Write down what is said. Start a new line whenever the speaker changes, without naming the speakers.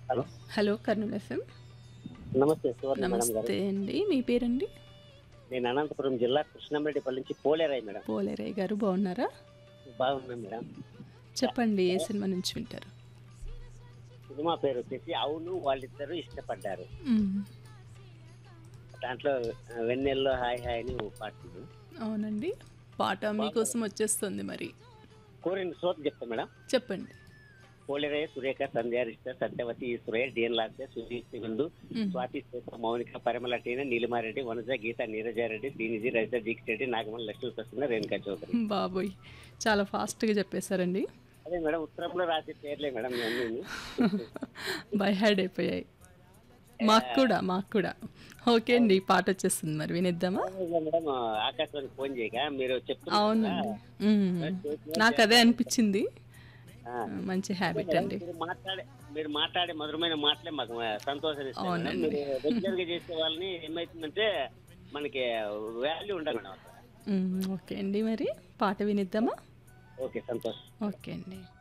Hello
hello Kurnool FM
నమస్తే సువర్ణ madam గారు
నమస్తే అండి మీ పేరండి
నేను అనంతపురం జిల్లా కృష్ణంరెడ్డిపల్లి నుంచి పోలేరాయి మేడం
పోలేరయ్య గారు బాగున్నారా
బాగున్నాను మేడం
చెప్పండి ఏ సినిమా నుంచి వింటారు
సినిమా పేరు వచ్చేసి అవును వాళ్ళిద్దరూ ఇష్టపడ్డారు
మ్మ్.
దాంట్లో ఆ, వెన్నెల్లో హాయ్ హాయ్ అని ఓ పాట ఉంది.
అవునండి పాట మీకోసం వచ్చేస్తుంది మరి
కోరిన శ్రోత చెప్తా మేడం
చెప్పండి
పోలేరయ్య సురేఖ సంధ్యారిష్ట సత్యవతి ఈశ్వరయ్య డిఎన్ లాస్య సుజీత్ బిందు
మ్మ్.
స్వాతి శ్వేత మౌనిక పరిమళ టీన నీలిమారెడ్డి వనజ గీత నీరజారెడ్డి శ్రీనిధి రజిత దీక్ష రెడ్డి నాగమల్ లక్ష్మీ ప్రసన్న రేణుకా చౌదరి
బాబోయ్ చాలా ఫాస్ట్గా చెప్పేశారండి
అదే మేడం ఉత్తరంలో రాసే పేర్లే మేడం ఇవన్నీ
బై హ్యాడ్ అయిపోయాయి మాకు కూడా మాకు కూడా ఓకే అండి పాట వచ్చేస్తుంది మరి వినిద్దామా
మేడం ఆకాశవాణి ఫోన్ చేయగా మీరు చెప్తున్నారు
అవునండి మ్మ్. నాకు అదే అనిపించింది
ఆ.
మంచి హ్యాబిట్ అండి
మీరు మాట్లాడే మీరు మాట్లాడే మధురమైన మాటలే మాకు సంతోషం ఇస్తాయి మేడం.
అవునండి.
మీరు రెగ్యులర్ గా చేసే వాళ్ళని ఏమైతుందంటే మనకి వాల్యూ ఉండదు మేడం అసలు.
మ్మ్. ఓకే అండి మరి పాట వినిద్దామా
ఓకే సంతోషం
ఓకే అండి